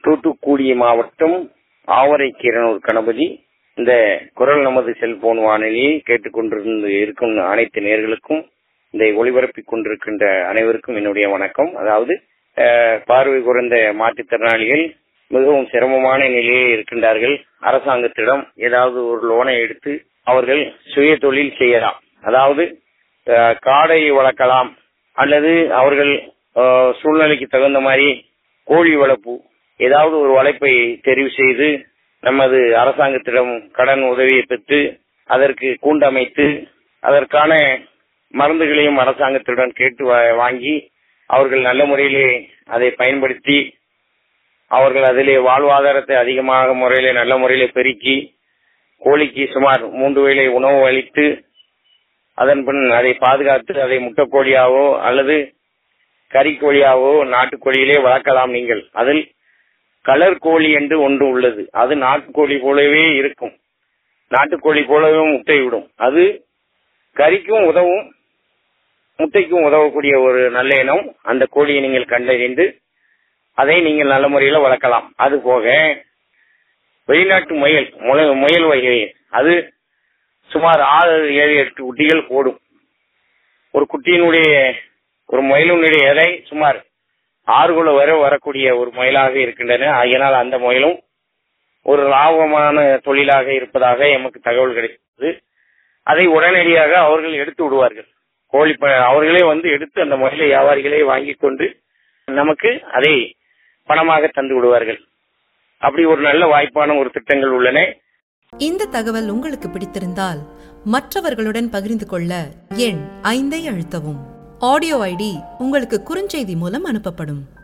தூத்துக்குடி மாவட்டம் ஆவரைக்கீரனூர் கணபதி இந்த குரல் நமது செல்போன் வானொலியை கேட்டுக்கொண்டிருந்து இருக்கும் அனைத்து நேர்களுக்கும் இந்த ஒளிபரப்பிக் கொண்டிருக்கின்ற அனைவருக்கும் என்னுடைய வணக்கம் அதாவது அஹ், பார்வை குறைந்த மாற்றுத்திறனாளிகள் மிகவும் சிரமமான நிலையில் இருக்கின்றார்கள் அரசாங்கத்திடம் ஏதாவது ஒரு லோனை எடுத்து அவர்கள் சுய தொழில் செய்யலாம் அதாவது அஹ், காடை வளர்க்கலாம் அல்லது அவர்கள் அஹ், சூழ்நிலைக்கு தகுந்த மாதிரி கோழி வளர்ப்பு ஏதாவது ஒரு வளைப்பை தெரிவு செய்து நமது அரசாங்கத்திடம் கடன் உதவியை பெற்று அதற்கு கூண்டமைத்து அதற்கான மருந்துகளையும் அரசாங்கத்திடம் கேட்டு வா- வாங்கி அவர்கள் நல்ல முறையிலே அதை பயன்படுத்தி அவர்கள் அதிலே வாழ்வாதாரத்தை அதிகமாக முறையிலே நல்ல முறையிலே பெருக்கி கோழிக்கு சுமார் மூன்று வேளை உணவு அளித்து அதன் பின் அதை பாதுகாத்து அதை முட்டைக்கோழியாவோ அல்லது கறிக்கோழியாவோ நாட்டுக்கோழியிலே வளர்க்கலாம் நீங்கள் அதில் கலர் கோழி என்று ஒன்று உள்ளது அது நாட்டுக்கோழி போலவே இருக்கும் நாட்டுக்கோழி போலவே முட்டை விடும் அது கறிக்கும் உதவும் முட்டைக்கும் உதவக்கூடிய ஒரு நல்ல இனம் அந்த கோழியை நீங்கள் கண்டறிந்து அதை நீங்கள் நல்ல முறையில் வளர்க்கலாம் அது போக வெளிநாட்டு முயல் முல- முயல் வகை அது சுமார் ஆறு ஏழு எட்டு குட்டிகள் போடும் ஒரு குட்டியினுடைய ஒரு முயலினுடைய எடை சுமார் ஆறு கிலோ வரை வரக்கூடிய ஒரு முயலாக இருக்கின்றன ஆகையினால் அந்த முயலும் ஒரு லாபமான தொழிலாக இருப்பதாக எமக்கு தகவல் கிடைத்தது அதை உடனடியாக அவர்கள் எடுத்து விடுவார்கள் கோழி ப- அவர்களே வந்து எடுத்து அந்த முயலை வியாபாரிகளே வாங்கி கொண்டு நமக்கு அதை பணமாக தந்து விடுவார்கள் அப்படி ஒரு நல்ல வாய்ப்பான ஒரு திட்டங்கள் உள்ளன இந்த தகவல் உங்களுக்கு பிடித்திருந்தால் மற்றவர்களுடன் பகிர்ந்து கொள்ள எண் ஐந்தை அழுத்தவும் ஆடியோ ஐடி உங்களுக்கு குறுஞ்செய்தி மூலம் அனுப்பப்படும்